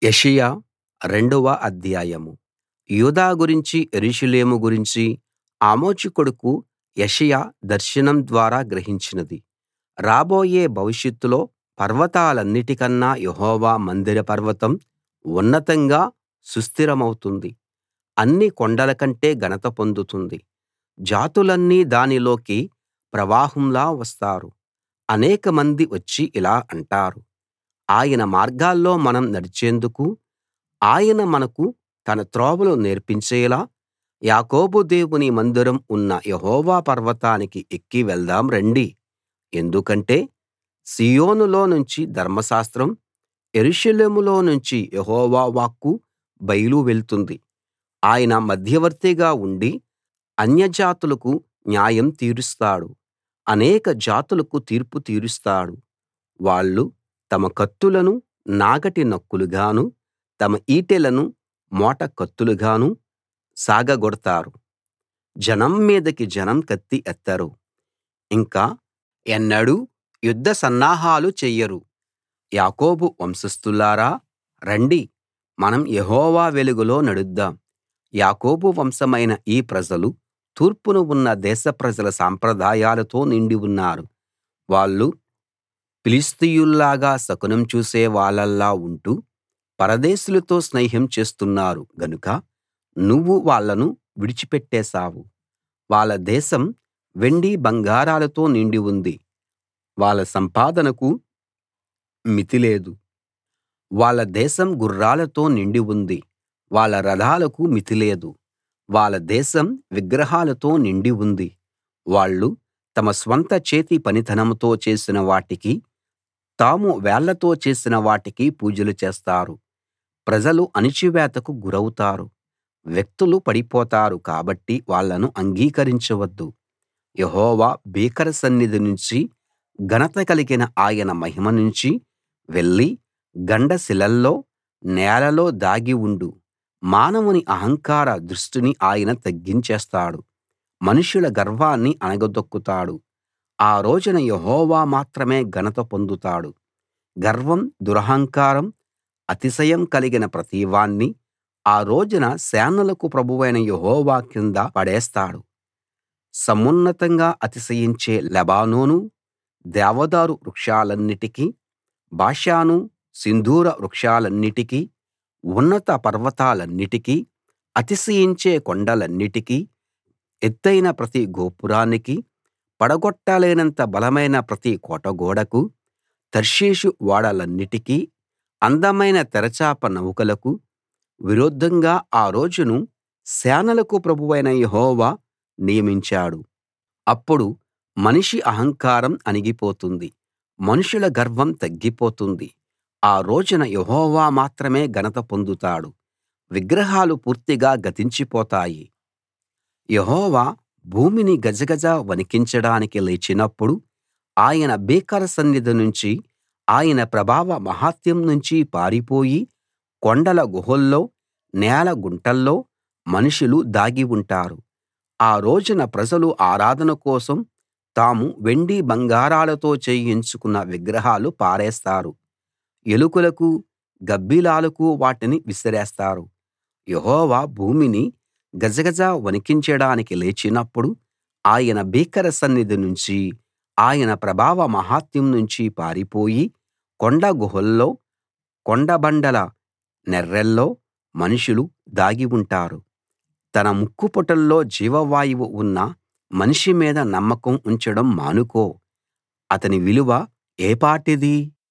యెషయా రెండవ అధ్యాయం యూదా గురించి యెరూషలేము గురించి ఆమోజు కొడుకు యెషయా దర్శనం ద్వారా గ్రహించినది రాబోయే భవిష్యత్తులో పర్వతాలన్నిటికన్నా యెహోవా మందిర పర్వతం ఉన్నతంగా సుస్థిరమవుతుంది అన్ని కొండల కంటే ఘనత పొందుతుంది జాతులన్నీ దానిలోకి ప్రవాహంలా వస్తారు అనేకమంది వచ్చి ఇలా అంటారు ఆయన మార్గాల్లో మనం నడిచేందుకు ఆయన మనకు తన త్రోవలు నేర్పించేలా యాకోబు దేవుని మందిరం ఉన్న యెహోవా పర్వతానికి ఎక్కి వెళ్దాం రండి ఎందుకంటే సీయోనులో నుంచి ధర్మశాస్త్రం యెరూషలేములో నుంచి యెహోవా వాక్కు బయలు వెళ్తుంది ఆయన మధ్యవర్తిగా ఉండి అన్యజాతులకు న్యాయం తీరుస్తాడు అనేక జాతులకు తీర్పు తీరుస్తాడు వాళ్ళు తమ కత్తులను నాగటి నక్కులుగాను తమ ఈటెలను మోట కత్తులుగాను సాగగొడతారు జనం మీదికి జనం కత్తి ఎత్తరు ఇంక ఎన్నడూ యుద్ధ సన్నాహాలు చెయ్యరు యాకోబు వంశస్థులారా రండి మనం యెహోవా వెలుగులో నడుద్దాం యాకోబు వంశమైన ఈ ప్రజలు తూర్పున ఉన్న దేశ ప్రజల సాంప్రదాయాలతో నిండి ఉన్నారు వాళ్ళు ఫిలిష్తీయుల్లాగా శకునం చూసే వాళ్ళలా ఉంటూ పరదేశులతో స్నేహం చేస్తున్నారు గనుక నువ్వు వాళ్ళను విడిచిపెట్టేశావు వాళ్ళ దేశం వెండి బంగారాలతో నిండి ఉంది వాళ్ళ సంపాదనకు మితి లేదు వాళ్ళ దేశం గుర్రాలతో నిండి ఉంది వాళ్ళ రథాలకు మితి లేదు వాళ్ళ దేశం విగ్రహాలతో నిండి ఉంది వాళ్ళు తమ స్వంత చేతి పనితనంతో చేసిన వాటికి తాము వేళ్ళతో చేసిన వాటికి పూజలు చేస్తారు ప్రజలు అణిచివేతకు గురౌతారు వ్యక్తులు పడిపోతారు కాబట్టి వాళ్ళను అంగీకరించవద్దు యెహోవా భీకర సన్నిధి నుంచి ఘనత కలిగిన ఆయన మహిమ నుంచి వెళ్లి గండశిలల్లో నేలలో దాగి ఉండు మానవుని అహంకార దృష్టిని ఆయన తగ్గించేస్తాడు మనుషుల గర్వాన్ని అణగదొక్కుతాడు ఆ రోజున యెహోవా మాత్రమే ఘనత పొందుతాడు గర్వం దురహంకారం అతిశయం కలిగిన ప్రతివాణ్ణి ఆ రోజున సేనలకు ప్రభువైన యెహోవా కింద పడేస్తాడు సమున్నతంగా అతిశయించే లెబానోను దేవదారు వృక్షాలన్నిటికీ బాషాను సింధూర వృక్షాలన్నిటికీ ఉన్నత పర్వతాలన్నిటికీ అతిశయించే కొండలన్నిటికీ ఎత్తయిన ప్రతి గోపురానికీ పడగొట్టలేనంత బలమైన ప్రతి కోటగోడకు తర్షీషు ఓడలన్నిటికీ అందమైన తెరచాప నౌకలకు విరుద్ధంగా ఆ రోజును సేనలకు ప్రభువైన యెహోవా నియమించాడు అప్పుడు మనిషి అహంకారం అణిగిపోతుంది మనుషుల గర్వం తగ్గిపోతుంది ఆ రోజున యెహోవా మాత్రమే ఘనత పొందుతాడు విగ్రహాలు పూర్తిగా గతించిపోతాయి యెహోవా భూమిని గజగజ వణికించడానికి లేచినప్పుడు ఆయన భీకర సన్నిధి నుంచి ఆయన ప్రభావ మహాత్మ్యం నుంచి పారిపోయి కొండల గుహల్లో నేల గుంటల్లో మనుషులు దాగి ఉంటారు ఆ రోజున ప్రజలు ఆరాధన కోసం తాము వెండి బంగారాలతో చేయించుకున్న విగ్రహాలు పారేస్తారు ఎలుకలకు గబ్బిలాలకు వాటిని విసిరేస్తారు యెహోవా భూమిని గజగజ వణికించడానికి లేచినప్పుడు ఆయన భీకర సన్నిధి నుంచి ఆయన ప్రభావ మహాత్మ్యం నుంచి పారిపోయి కొండ గుహల్లో కొండబండల నెర్రెల్లో మనుషులు దాగి ఉంటారు తన ముక్కుపుటాల్లో జీవవాయువు ఉన్న మనిషి మీద నమ్మకం ఉంచడం మానుకో అతని విలువ ఏపాటిది